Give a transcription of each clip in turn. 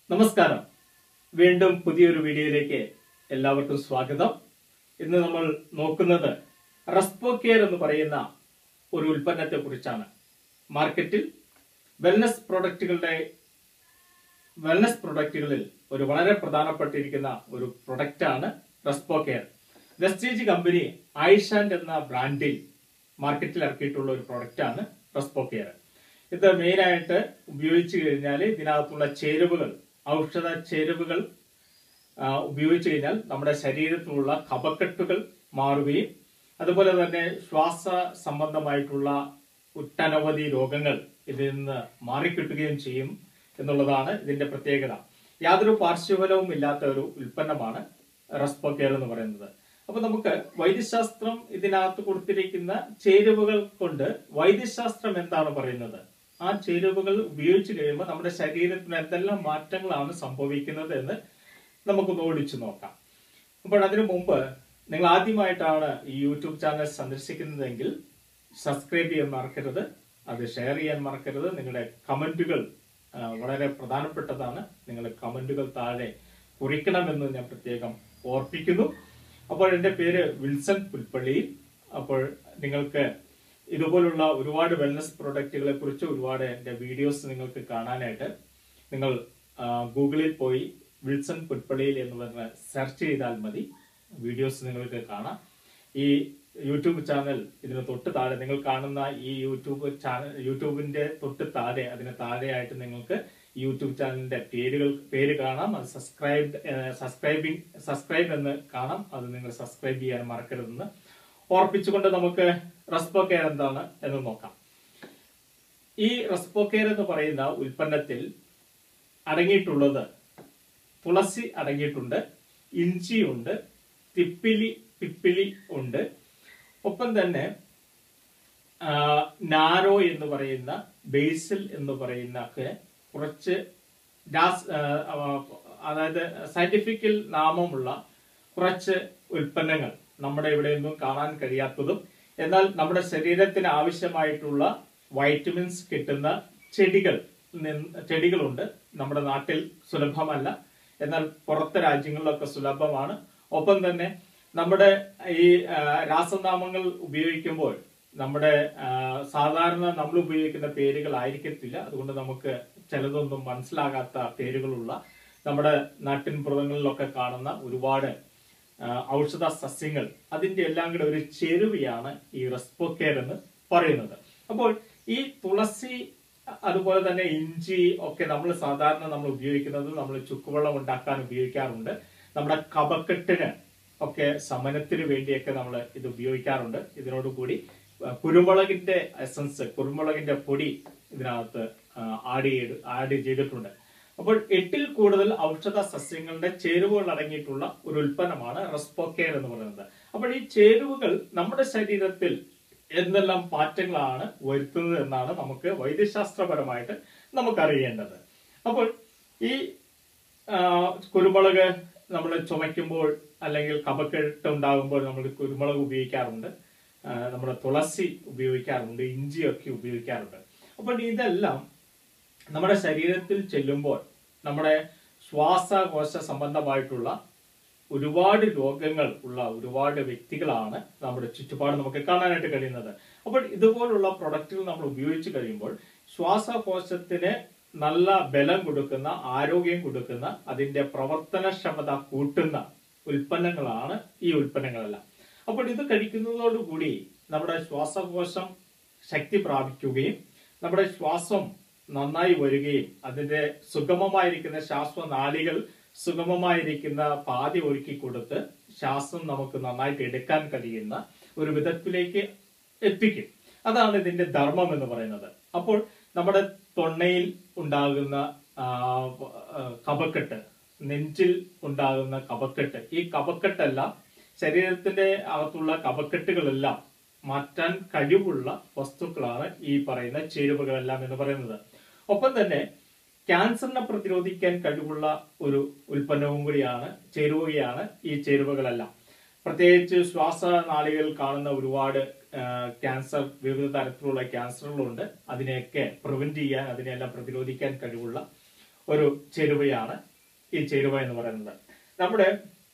നമസ്കാരം വീണ്ടും പുതിയൊരു വീഡിയോയിലേക്ക് എല്ലാവർക്കും സ്വാഗതം ഇന്ന് നമ്മൾ നോക്കുന്നത് റെസ്പോ കെയർ എന്ന് പറയുന്ന ഒരു ഉൽപ്പന്നത്തെ കുറിച്ചാണ് മാർക്കറ്റിൽ വെൽനസ് പ്രൊഡക്റ്റുകളുടെ വെൽനസ് പ്രൊഡക്റ്റുകളിൽ ഒരു വളരെ പ്രധാനപ്പെട്ടിരിക്കുന്ന ഒരു പ്രൊഡക്റ്റാണ് റെസ്പോ കെയർ വെസ്റ്റേജ് കമ്പനി ഐഷാൻഡ് എന്ന ബ്രാൻഡിൽ മാർക്കറ്റിൽ ഇറക്കിയിട്ടുള്ള ഒരു പ്രൊഡക്റ്റാണ് റെസ്പോ കെയർ ഇത് മെയിനായിട്ട് ഉപയോഗിച്ചു കഴിഞ്ഞാൽ ഇതിനകത്തുള്ള ചേരുവകൾ ഔഷധ ചേരുവകൾ ആ, ഉപയോഗിച്ചു കഴിഞ്ഞാൽ നമ്മുടെ ശരീരത്തിലുള്ള കഫക്കെട്ടുകൾ മാറുകയും അതുപോലെ തന്നെ ശ്വാസ സംബന്ധമായിട്ടുള്ള ഒട്ടനവധി രോഗങ്ങൾ ഇതിൽ നിന്ന് മാറിക്കിട്ടുകയും ചെയ്യും എന്നുള്ളതാണ് ഇതിന്റെ പ്രത്യേകത യാതൊരു പാർശ്വഫലവും ഇല്ലാത്ത ഒരു ഉൽപ്പന്നമാണ് റെസ്പോ കെയർ എന്ന് പറയുന്നത് അപ്പൊ നമുക്ക് വൈദ്യശാസ്ത്രം ഇതിനകത്ത് കൊടുത്തിരിക്കുന്ന ചേരുവകൾ കൊണ്ട് വൈദ്യശാസ്ത്രം എന്താണ് പറയുന്നത് ആ ചേരുവകൾ ഉപയോഗിച്ച് കഴിയുമ്പോൾ നമ്മുടെ ശരീരത്തിന് എന്തെല്ലാം മാറ്റങ്ങളാണ് സംഭവിക്കുന്നത് എന്ന് നമുക്കൊന്ന് ഓടിച്ചു നോക്കാം അപ്പോൾ അതിനു മുമ്പ് നിങ്ങൾ ആദ്യമായിട്ടാണ് ഈ യൂട്യൂബ് ചാനൽ സന്ദർശിക്കുന്നതെങ്കിൽ സബ്സ്ക്രൈബ് ചെയ്യാൻ മറക്കരുത് അത് ഷെയർ ചെയ്യാൻ മറക്കരുത് നിങ്ങളുടെ കമന്റുകൾ ആ, വളരെ പ്രധാനപ്പെട്ടതാണ് നിങ്ങളുടെ കമന്റുകൾ താഴെ കുറിക്കണമെന്ന് ഞാൻ പ്രത്യേകം ഓർപ്പിക്കുന്നു അപ്പോൾ എൻ്റെ പേര് വിൽസൺ പുൽപ്പള്ളിയിൽ അപ്പോൾ നിങ്ങൾക്ക് ഇതുപോലുള്ള ഒരുപാട് വെൽനസ് പ്രൊഡക്റ്റുകളെ കുറിച്ച് ഒരുപാട് എൻ്റെ വീഡിയോസ് നിങ്ങൾക്ക് കാണാനായിട്ട് നിങ്ങൾ ആ, ഗൂഗിളിൽ പോയി വിൽസൺ പുൽപ്പള്ളിയിൽ എന്ന് പറഞ്ഞ് സെർച്ച് ചെയ്താൽ മതി വീഡിയോസ് നിങ്ങൾക്ക് കാണാം ഈ യൂട്യൂബ് ചാനൽ ഇതിന് തൊട്ട് താഴെ നിങ്ങൾ കാണുന്ന ഈ യൂട്യൂബ് ചാനൽ യൂട്യൂബിന്റെ തൊട്ട് താഴെ അതിന് താഴെയായിട്ട് നിങ്ങൾക്ക് യൂട്യൂബ് ചാനലിന്റെ പേരുകൾ പേര് കാണാം അത് സബ്സ്ക്രൈബ് സബ്സ്ക്രൈബിംഗ് സബ്സ്ക്രൈബ് എന്ന് കാണാം അത് നിങ്ങൾ സബ്സ്ക്രൈബ് ചെയ്യാൻ മറക്കരുതെന്ന് ഓർപ്പിച്ചുകൊണ്ട് നമുക്ക് റെസ്പോ കെയർ എന്താണ് എന്ന് നോക്കാം ഈ റെസ്പോ കെയർ എന്ന് പറയുന്ന ഉൽപ്പന്നത്തിൽ അടങ്ങിയിട്ടുള്ളത് തുളസി അടങ്ങിയിട്ടുണ്ട് ഇഞ്ചിയുണ്ട് തിപ്പിലി പിപ്പിലി ഉണ്ട് ഒപ്പം തന്നെ ആ, നാരോ എന്ന് പറയുന്ന ബേസിൽ എന്ന് പറയുന്ന ഒക്കെ കുറച്ച് രാസ് ആ, ആ, അതായത് സയന്റിഫിക്കൽ നാമമുള്ള കുറച്ച് ഉൽപ്പന്നങ്ങൾ നമ്മുടെ ഇവിടെ ഒന്നും കാണാൻ കഴിയാത്തതും എന്നാൽ നമ്മുടെ ശരീരത്തിന് ആവശ്യമായിട്ടുള്ള വൈറ്റമിൻസ് കിട്ടുന്ന ചെടികൾ നിന്ന് ചെടികളുണ്ട് നമ്മുടെ നാട്ടിൽ സുലഭമല്ല എന്നാൽ പുറത്തെ രാജ്യങ്ങളിലൊക്കെ സുലഭമാണ് ഒപ്പം തന്നെ നമ്മുടെ ഈ ആ, രാസനാമങ്ങൾ ഉപയോഗിക്കുമ്പോൾ നമ്മുടെ ആ, സാധാരണ നമ്മൾ ഉപയോഗിക്കുന്ന പേരുകൾ ആയിരിക്കത്തില്ല അതുകൊണ്ട് നമുക്ക് ചിലതൊന്നും മനസ്സിലാകാത്ത പേരുകളുള്ള നമ്മുടെ നാട്ടിൻപുറങ്ങളിലൊക്കെ കാണുന്ന ഒരുപാട് ആ, ഔഷധ സസ്യങ്ങൾ അതിന്റെ എല്ലാം കൂടെ ഒരു ചേരുവയാണ് ഈ റെസ്പോ കെയർ എന്ന് പറയുന്നത് അപ്പോൾ ഈ തുളസി അതുപോലെ തന്നെ ഇഞ്ചി ഒക്കെ നമ്മൾ സാധാരണ നമ്മൾ ഉപയോഗിക്കുന്നത് നമ്മൾ ചുക്കുവെള്ളം ഉണ്ടാക്കാൻ ഉപയോഗിക്കാറുണ്ട് നമ്മുടെ കപക്കെട്ടിന് ഒക്കെ ശമനത്തിന് വേണ്ടിയൊക്കെ നമ്മൾ ഇത് ഉപയോഗിക്കാറുണ്ട് ഇതിനോട് കൂടി ആ, കുരുമുളകിന്റെ എസൻസ് കുരുമുളകിന്റെ പൊടി ഇതിനകത്ത് ആഡ് ചെയ്ത് ആഡ് ചെയ്തിട്ടുണ്ട് അപ്പോൾ എട്ടിൽ കൂടുതൽ ഔഷധ സസ്യങ്ങളുടെ ചേരുവകൾ അടങ്ങിയിട്ടുള്ള ഒരു ഉൽപ്പന്നമാണ് റെസ്പോ കെയർ എന്ന് പറയുന്നത് അപ്പോൾ ഈ ചേരുവകൾ നമ്മുടെ ശരീരത്തിൽ എന്തെല്ലാം മാറ്റങ്ങളാണ് വരുത്തുന്നത് എന്നാണ് നമുക്ക് വൈദ്യശാസ്ത്രപരമായിട്ട് നമുക്ക് അറിയേണ്ടത് അപ്പോൾ ഈ ആ, കുരുമുളക് നമ്മൾ ചുമയ്ക്കുമ്പോൾ അല്ലെങ്കിൽ കഫക്കെട്ട് ഉണ്ടാകുമ്പോൾ നമ്മൾ കുരുമുളക് ഉപയോഗിക്കാറുണ്ട് ആ, നമ്മുടെ തുളസി ഉപയോഗിക്കാറുണ്ട് ഇഞ്ചിയൊക്കെ ഉപയോഗിക്കാറുണ്ട് അപ്പോൾ ഇതെല്ലാം നമ്മുടെ ശരീരത്തിൽ ചെല്ലുമ്പോൾ നമ്മുടെ ശ്വാസകോശ സംബന്ധമായിട്ടുള്ള ഒരുപാട് രോഗങ്ങൾ ഉള്ള ഒരുപാട് വ്യക്തികളാണ് നമ്മുടെ ചുറ്റുപാട് നമുക്ക് കാണാനായിട്ട് കഴിയുന്നത് അപ്പോൾ ഇതുപോലുള്ള പ്രൊഡക്റ്റുകൾ നമ്മൾ ഉപയോഗിച്ച് കഴിയുമ്പോൾ ശ്വാസകോശത്തിന് നല്ല ബലം കൊടുക്കുന്ന ആരോഗ്യം കൊടുക്കുന്ന അതിന്റെ പ്രവർത്തനക്ഷമത കൂട്ടുന്ന ഉൽപ്പന്നങ്ങളാണ് ഈ ഉൽപ്പന്നങ്ങളെല്ലാം അപ്പോൾ ഇത് കഴിക്കുന്നതോടുകൂടി നമ്മുടെ ശ്വാസകോശം ശക്തി പ്രാപിക്കുകയും നമ്മുടെ ശ്വാസം നന്നായി വരികയും അതിന്റെ സുഗമമായിരിക്കുന്ന ശ്വാസനാളികൾ സുഗമമായിരിക്കുന്ന പാതി ഒരുക്കി കൊടുത്ത് ശ്വാസം നമുക്ക് നന്നായിട്ട് എടുക്കാൻ കഴിയുന്ന ഒരു വിധത്തിലേക്ക് എത്തിക്കും അതാണ് ഇതിന്റെ ധർമ്മം എന്ന് പറയുന്നത് അപ്പോൾ നമ്മുടെ തൊണ്ണയിൽ ഉണ്ടാകുന്ന ആ, ആ, കഫക്കെട്ട് നെഞ്ചിൽ ഉണ്ടാകുന്ന കഫക്കെട്ട് ഈ കഫക്കെട്ടെല്ലാം ശരീരത്തിന്റെ അകത്തുള്ള കഫക്കെട്ടുകളെല്ലാം മാറ്റാൻ കഴിവുള്ള വസ്തുക്കളാണ് ഈ പറയുന്ന ചേരുവകളെല്ലാം എന്ന് പറയുന്നത് ഒപ്പം തന്നെ ക്യാൻസറിനെ പ്രതിരോധിക്കാൻ കഴിവുള്ള ഒരു ഉൽപ്പന്നവും കൂടിയാണ് ചേരുവകയാണ് ഈ ചേരുവകളെല്ലാം പ്രത്യേകിച്ച് ശ്വാസനാളികൾ കാണുന്ന ഒരുപാട് ആ, ക്യാൻസർ വിവിധ തരത്തിലുള്ള ക്യാൻസറുകളുണ്ട് അതിനെയൊക്കെ പ്രിവെന്റ് ചെയ്യാൻ അതിനെല്ലാം പ്രതിരോധിക്കാൻ കഴിവുള്ള ഒരു ചേരുവയാണ് ഈ ചേരുവ എന്ന് പറയുന്നത് നമ്മുടെ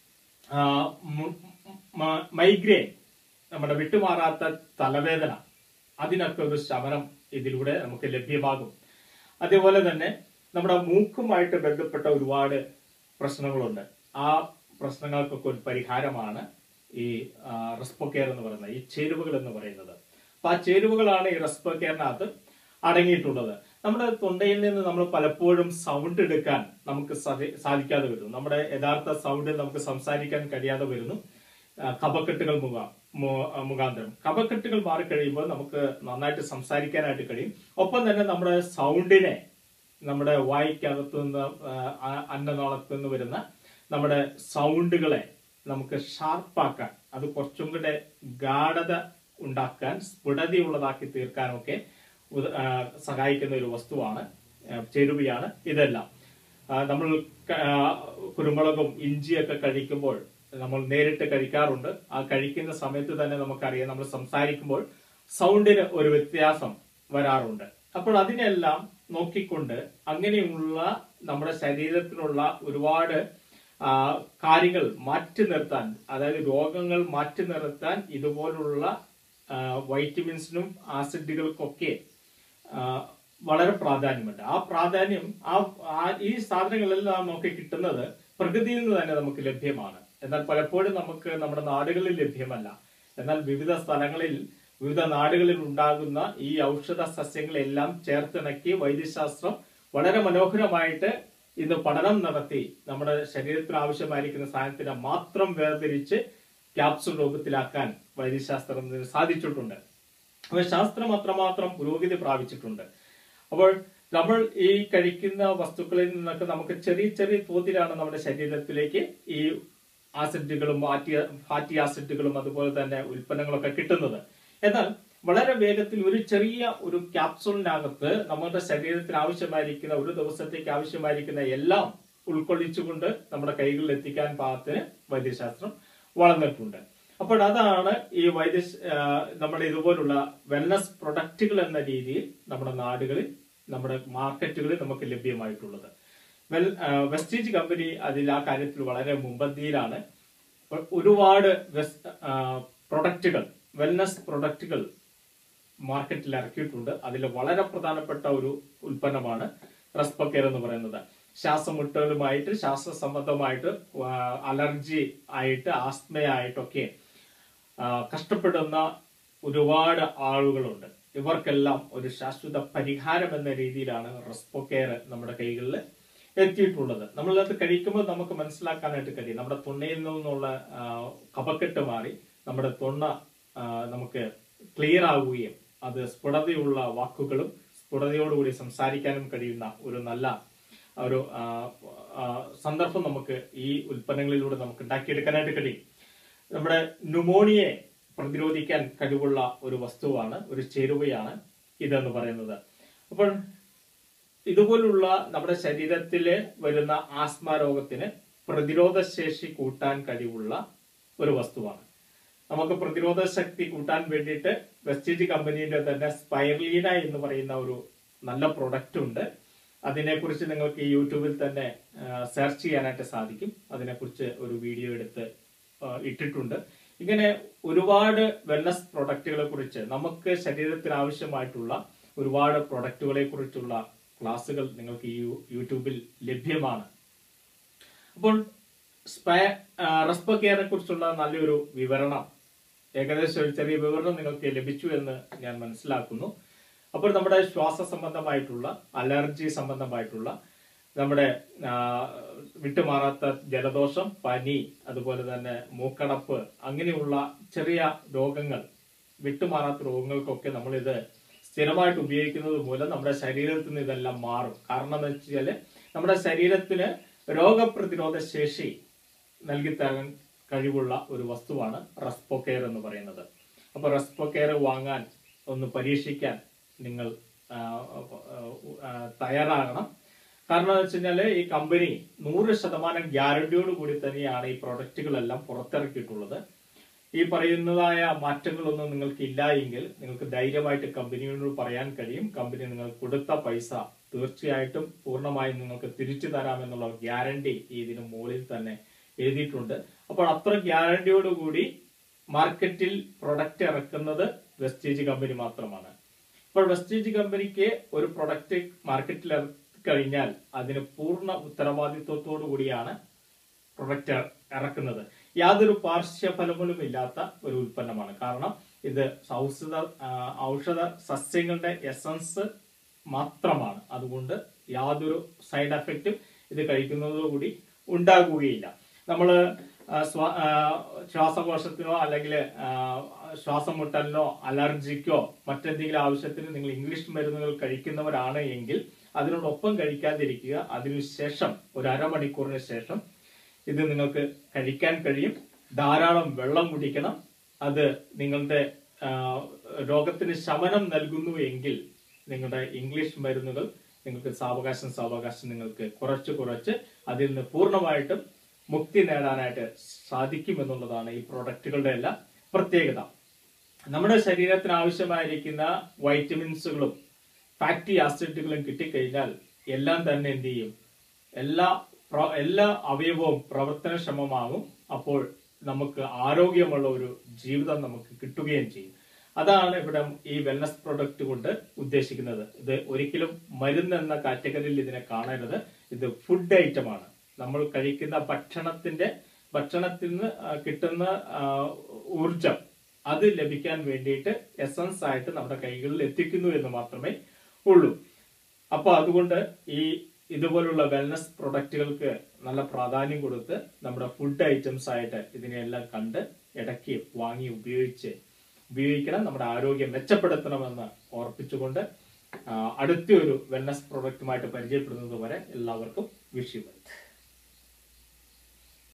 ആ, മു- മ- മൈഗ്രെയിൻ നമ്മുടെ വിട്ടുമാറാത്ത തലവേദന അതിനൊക്കെ ഒരു ശമനം ഇതിലൂടെ നമുക്ക് ലഭ്യമാകും അതേപോലെ തന്നെ നമ്മുടെ മൂക്കുമായിട്ട് ബന്ധപ്പെട്ട ഒരുപാട് പ്രശ്നങ്ങളുണ്ട് ആ പ്രശ്നങ്ങൾക്കൊക്കെ ഒരു പരിഹാരമാണ് ഈ റെസ്പോ കെയർ എന്ന് പറയുന്നത് ഈ ചേരുവകൾ എന്ന് പറയുന്നത് അപ്പൊ ആ ചേരുവകളാണ് ഈ റെസ്പോ കെയറിനകത്ത് അടങ്ങിയിട്ടുള്ളത് നമ്മുടെ തൊണ്ടയിൽ നിന്ന് നമ്മൾ പലപ്പോഴും സൗണ്ട് എടുക്കാൻ നമുക്ക് സാധി- സാധിക്കാതെ വരുന്നു നമ്മുടെ യഥാർത്ഥ സൗണ്ടിൽ നമുക്ക് സംസാരിക്കാൻ കഴിയാതെ വരുന്നു ആ, കഫക്കെട്ടുകൾ മുഖ മു- മുഖാന്തരം കഫക്കെട്ടുകൾ മാറിക്കഴിയുമ്പോൾ നമുക്ക് നന്നായിട്ട് സംസാരിക്കാനായിട്ട് കഴിയും ഒപ്പം തന്നെ നമ്മുടെ സൗണ്ടിനെ നമ്മുടെ വായിക്കകത്തു നിന്ന് ആ, ആ- അന്നനാളത്തു നിന്ന് വരുന്ന നമ്മുടെ സൗണ്ടുകളെ നമുക്ക് ഷാർപ്പാക്കാൻ അത് കുറച്ചും കൂടെ ഗാഠത ഉണ്ടാക്കാൻ സ്ഫുടതയുള്ളതാക്കി തീർക്കാനൊക്കെ ഉത- ആ, സഹായിക്കുന്ന ഒരു വസ്തുവാണ് ആ, ചേരുവയാണ് ഇതെല്ലാം ആ, നമ്മൾ ക- ആ, കുരുമുളകും ഇഞ്ചിയൊക്കെ കഴിക്കുമ്പോൾ നമ്മൾ നേരിട്ട് കഴിക്കാറുണ്ട് ആ കഴിക്കുന്ന സമയത്ത് തന്നെ നമുക്കറിയാം നമ്മൾ സംസാരിക്കുമ്പോൾ സൗണ്ടിന് ഒരു വ്യത്യാസം വരാറുണ്ട് അപ്പോൾ അതിനെല്ലാം നോക്കിക്കൊണ്ട് അങ്ങനെയുള്ള നമ്മുടെ ശരീരത്തിനുള്ള ഒരുപാട് ആ, കാര്യങ്ങൾ മാറ്റി നിർത്താൻ അതായത് രോഗങ്ങൾ മാറ്റി നിർത്താൻ ഇതുപോലുള്ള ആ, വൈറ്റമിൻസിനും ആസിഡുകൾക്കൊക്കെ ആ, വളരെ പ്രാധാന്യമുണ്ട് ആ പ്രാധാന്യം ആ ആ- ഈ സാധനങ്ങളെല്ലാം നമുക്ക് കിട്ടുന്നത് പ്രകൃതിയിൽ നിന്ന് തന്നെ നമുക്ക് ലഭ്യമാണ് എന്നാൽ പലപ്പോഴും നമുക്ക് നമ്മുടെ നാടുകളിൽ ലഭ്യമല്ല എന്നാൽ വിവിധ സ്ഥലങ്ങളിൽ വിവിധ നാടുകളിൽ ഉണ്ടാകുന്ന ഈ ഔഷധ സസ്യങ്ങളെല്ലാം ചേർത്തിണക്കി വൈദ്യശാസ്ത്രം വളരെ മനോഹരമായിട്ട് ഇന്ന് പഠനം നടത്തി നമ്മുടെ ശരീരത്തിന് ആവശ്യമായിരിക്കുന്ന സാധനത്തിനെ മാത്രം വേർതിരിച്ച് ക്യാപ്സുൾ രൂപത്തിലാക്കാൻ വൈദ്യശാസ്ത്രത്തിന് സാധിച്ചിട്ടുണ്ട് അപ്പോൾ ശാസ്ത്രം അത്രമാത്രം പുരോഗതി പ്രാപിച്ചിട്ടുണ്ട് അപ്പോൾ നമ്മൾ ഈ കഴിക്കുന്ന വസ്തുക്കളിൽ നിന്നൊക്കെ നമുക്ക് ചെറിയ ചെറിയ തോതിലാണ് നമ്മുടെ ശരീരത്തിലേക്ക് ഈ ആസിഡുകളും ഫാറ്റി ഫാറ്റി ആസിഡുകളും അതുപോലെ തന്നെ ഉൽപ്പന്നങ്ങളൊക്കെ കിട്ടുന്നത് എന്നാൽ വളരെ വേഗത്തിൽ ഒരു ചെറിയ ഒരു ക്യാപ്സൂളിനകത്ത് നമ്മുടെ ശരീരത്തിന് ആവശ്യമായിരിക്കുന്ന ഒരു ദിവസത്തേക്ക് ആവശ്യമായിരിക്കുന്ന എല്ലാം ഉൾക്കൊള്ളിച്ചുകൊണ്ട് നമ്മുടെ കൈകളിൽ എത്തിക്കാൻ പാകത്തിന് വൈദ്യശാസ്ത്രം വളർന്നിട്ടുണ്ട് അപ്പോൾ അതാണ് ഈ വൈദ്യ നമ്മുടെ ഇതുപോലുള്ള വെൽനസ് പ്രൊഡക്റ്റുകൾ എന്ന രീതിയിൽ നമ്മുടെ നാടുകളിൽ നമ്മുടെ മാർക്കറ്റുകളിൽ നമുക്ക് ലഭ്യമായിട്ടുള്ളത് വെൽ വെസ്റ്റീജ് കമ്പനി അതിൽ ആ കാര്യത്തിൽ വളരെ മുമ്പന്തിയിലാണ് അപ്പോൾ ഒരുപാട് പ്രൊഡക്റ്റുകൾ വെൽനസ് പ്രൊഡക്റ്റുകൾ മാർക്കറ്റിൽ ഇറക്കിയിട്ടുണ്ട് അതിൽ വളരെ പ്രധാനപ്പെട്ട ഒരു ഉൽപ്പന്നമാണ് റെസ്പൊക്കെയർ എന്ന് പറയുന്നത് ശ്വാസമുട്ടലുമായിട്ട് ശ്വാസ സംബന്ധമായിട്ട് ആ, അലർജി ആയിട്ട് ആസ്മയായിട്ടൊക്കെ ആ, കഷ്ടപ്പെടുന്ന ഒരുപാട് ആളുകളുണ്ട് ഇവർക്കെല്ലാം ഒരു ശാശ്വത പരിഹാരം എന്ന രീതിയിലാണ് റെസ്പൊക്കെയർ നമ്മുടെ കൈകളിൽ എത്തിയിട്ടുള്ളത് നമ്മളത് കഴിക്കുമ്പോൾ നമുക്ക് മനസ്സിലാക്കാനായിട്ട് കഴിയും നമ്മുടെ തൊണ്ടയിൽ നിന്നുള്ള ആ, കഫക്കെട്ട് മാറി നമ്മുടെ തൊണ്ട ആ, നമുക്ക് ക്ലിയർ ആവുകയും അത് സ്ഫുടതയുള്ള വാക്കുകളും സ്ഫുടതയോടുകൂടി സംസാരിക്കാനും കഴിയുന്ന ഒരു നല്ല ഒരു ആ, ആ, സന്ദർഭം നമുക്ക് ഈ ഉൽപ്പന്നങ്ങളിലൂടെ നമുക്ക് ഉണ്ടാക്കിയെടുക്കാനായിട്ട് കഴിയും നമ്മുടെ ന്യൂമോണിയെ പ്രതിരോധിക്കാൻ കഴിവുള്ള ഒരു വസ്തുവാണ് ഒരു ചേരുവയാണ് ഇതെന്ന് പറയുന്നത് അപ്പോൾ ഇതുപോലുള്ള നമ്മുടെ ശരീരത്തിൽ വരുന്ന ആസ്മ രോഗത്തിന് പ്രതിരോധ ശേഷി കൂട്ടാൻ കഴിവുള്ള ഒരു വസ്തുവാണ് നമുക്ക് പ്രതിരോധ ശക്തി കൂട്ടാൻ വേണ്ടിയിട്ട് വെസ്റ്റീജ് കമ്പനിയുടെ തന്നെ സ്പൈർലീന എന്ന് പറയുന്ന ഒരു നല്ല പ്രൊഡക്റ്റ് ഉണ്ട് അതിനെക്കുറിച്ച് നിങ്ങൾക്ക് ഈ യൂട്യൂബിൽ തന്നെ സെർച്ച് ചെയ്യാനായിട്ട് സാധിക്കും അതിനെക്കുറിച്ച് ഒരു വീഡിയോ എടുത്ത് ആ, ഇട്ടിട്ടുണ്ട് ഇങ്ങനെ ഒരുപാട് വെൽനസ് പ്രൊഡക്റ്റുകളെ കുറിച്ച് നമുക്ക് ശരീരത്തിന് ആവശ്യമായിട്ടുള്ള ഒരുപാട് പ്രൊഡക്റ്റുകളെ കുറിച്ചുള്ള ക്ലാസ്സുകൾ നിങ്ങൾക്ക് ഈ യൂ- യൂട്യൂബിൽ ലഭ്യമാണ് അപ്പോൾ റെസ്പോ കെയറിനെ കുറിച്ചുള്ള നല്ലൊരു വിവരണം ഏകദേശം ഒരു ചെറിയ വിവരണം നിങ്ങൾക്ക് ലഭിച്ചു എന്ന് ഞാൻ മനസ്സിലാക്കുന്നു അപ്പോൾ നമ്മുടെ ശ്വാസ സംബന്ധമായിട്ടുള്ള അലർജി സംബന്ധമായിട്ടുള്ള നമ്മുടെ ആ, വിട്ടുമാറാത്ത ജലദോഷം പനി അതുപോലെ തന്നെ മൂക്കടപ്പ് അങ്ങനെയുള്ള ചെറിയ രോഗങ്ങൾ വിട്ടുമാറാത്ത രോഗങ്ങൾക്കൊക്കെ നമ്മളിത് സ്ഥിരമായിട്ട് ഉപയോഗിക്കുന്നത് മൂലം നമ്മുടെ ശരീരത്തിൽ നിന്ന് ഇതെല്ലാം മാറും കാരണം എന്ന് വെച്ചാല് നമ്മുടെ ശരീരത്തിന് രോഗപ്രതിരോധ ശേഷി നൽകി തരാൻ കഴിവുള്ള ഒരു വസ്തുവാണ് റെസ്പോ കെയർ എന്ന് പറയുന്നത് അപ്പൊ റെസ്പോ കെയർ വാങ്ങാൻ ഒന്ന് പരീക്ഷിക്കാൻ നിങ്ങൾ ആ, ആ, തയ്യാറാകണം കാരണം എന്ന് വെച്ച് കഴിഞ്ഞാല് ഈ കമ്പനി നൂറ് ശതമാനം ഗ്യാരണ്ടിയോട് കൂടി തന്നെയാണ് ഈ പ്രൊഡക്റ്റുകളെല്ലാം പുറത്തിറക്കിയിട്ടുള്ളത് ഈ പറയുന്നതായ മാറ്റങ്ങളൊന്നും നിങ്ങൾക്ക് ഇല്ല എങ്കിൽ നിങ്ങൾക്ക് ധൈര്യമായിട്ട് കമ്പനിയോട് പറയാൻ കഴിയും കമ്പനി നിങ്ങൾ കൊടുത്ത പൈസ തീർച്ചയായിട്ടും പൂർണ്ണമായും നിങ്ങൾക്ക് തിരിച്ചു തരാമെന്നുള്ള ഗ്യാരണ്ടി ഇതിന് മുകളിൽ തന്നെ എഴുതിയിട്ടുണ്ട് അപ്പോൾ അത്ര ഗ്യാരണ്ടിയോടുകൂടി മാർക്കറ്റിൽ പ്രൊഡക്റ്റ് ഇറക്കുന്നത് വെസ്റ്റേജ് കമ്പനി മാത്രമാണ് ഇപ്പോൾ വെസ്റ്റേജ് കമ്പനിക്ക് ഒരു പ്രൊഡക്റ്റ് മാർക്കറ്റിൽ ഇറക്കി കഴിഞ്ഞാൽ അതിന് പൂർണ്ണ ഉത്തരവാദിത്വത്തോടു കൂടിയാണ് പ്രൊഡക്റ്റ് ഇറക്കുന്നത് യാതൊരു പാർശ്വഫലങ്ങളും ഇല്ലാത്ത ഒരു ഉൽപ്പന്നമാണ് കാരണം ഇത് ഔഷധ ആ, ഔഷധ സസ്യങ്ങളുടെ എസൻസ് മാത്രമാണ് അതുകൊണ്ട് യാതൊരു സൈഡ് എഫക്റ്റും ഇത് കഴിക്കുന്നതോടുകൂടി ഉണ്ടാകുകയില്ല നമ്മൾ ശ്വാസകോശത്തിനോ അല്ലെങ്കിൽ ശ്വാസം മുട്ടലിനോ അലർജിക്കോ മറ്റെന്തെങ്കിലും ആവശ്യത്തിന് നിങ്ങൾ ഇംഗ്ലീഷ് മരുന്നുകൾ കഴിക്കുന്നവരാണ് എങ്കിൽ അതിനോടൊപ്പം കഴിക്കാതിരിക്കുക അതിനുശേഷം ഒരു അരമണിക്കൂറിന് ശേഷം ഇത് നിങ്ങൾക്ക് കഴിക്കാൻ കഴിയും ധാരാളം വെള്ളം കുടിക്കണം അത് നിങ്ങളുടെ ആ, രോഗത്തിന് ശമനം നൽകുന്നു എങ്കിൽ നിങ്ങളുടെ ഇംഗ്ലീഷ് മരുന്നുകൾ നിങ്ങൾക്ക് സാവകാശം സാവകാശം നിങ്ങൾക്ക് കുറച്ച് കുറച്ച് അതിൽ നിന്ന് പൂർണ്ണമായിട്ടും മുക്തി നേടാനായിട്ട് സാധിക്കുമെന്നുള്ളതാണ് ഈ പ്രോഡക്റ്റുകളുടെ എല്ലാം പ്രത്യേകത നമ്മുടെ ശരീരത്തിന് ആവശ്യമായിരിക്കുന്ന വൈറ്റമിൻസുകളും ഫാറ്റി ആസിഡുകളും കിട്ടിക്കഴിഞ്ഞാൽ എല്ലാം തന്നെ എന്ത് ചെയ്യും എല്ലാ പ്ര- എല്ലാ അവയവവും പ്രവർത്തനക്ഷമമാകും അപ്പോൾ നമുക്ക് ആരോഗ്യമുള്ള ഒരു ജീവിതം നമുക്ക് കിട്ടുകയും ചെയ്യും അതാണ് ഇവിടെ ഈ വെൽനസ് പ്രൊഡക്റ്റ് കൊണ്ട് ഉദ്ദേശിക്കുന്നത് ഇത് ഒരിക്കലും മരുന്ന് എന്ന കാറ്റഗറിയിൽ ഇതിനെ കാണരുത് ഇത് ഫുഡ് ഐറ്റമാണ് നമ്മൾ കഴിക്കുന്ന ഭക്ഷണത്തിന്റെ ഭക്ഷണത്തിൽ നിന്ന് ആ, കിട്ടുന്ന ആ, ഊർജം അത് ലഭിക്കാൻ വേണ്ടിയിട്ട് എസൻസ് ആയിട്ട് നമ്മുടെ കൈകളിൽ എത്തിക്കുന്നു എന്ന് മാത്രമേ ഉള്ളൂ അപ്പൊ അതുകൊണ്ട് ഈ ഇതുപോലുള്ള വെൽനസ് പ്രൊഡക്റ്റുകൾക്ക് നല്ല പ്രാധാന്യം കൊടുത്ത് നമ്മുടെ ഫുഡ് ഐറ്റംസ് ആയിട്ട് ഇതിനെല്ലാം കണ്ട് ഇടയ്ക്ക് വാങ്ങി ഉപയോഗിച്ച് ഉപയോഗിക്കണം നമ്മുടെ ആരോഗ്യം മെച്ചപ്പെടുത്തണമെന്ന് ഓർപ്പിച്ചുകൊണ്ട് ആ, അടുത്തൊരു വെൽനസ് പ്രൊഡക്റ്റുമായിട്ട് പരിചയപ്പെടുന്നത് വരെ എല്ലാവർക്കും വിഷ് യു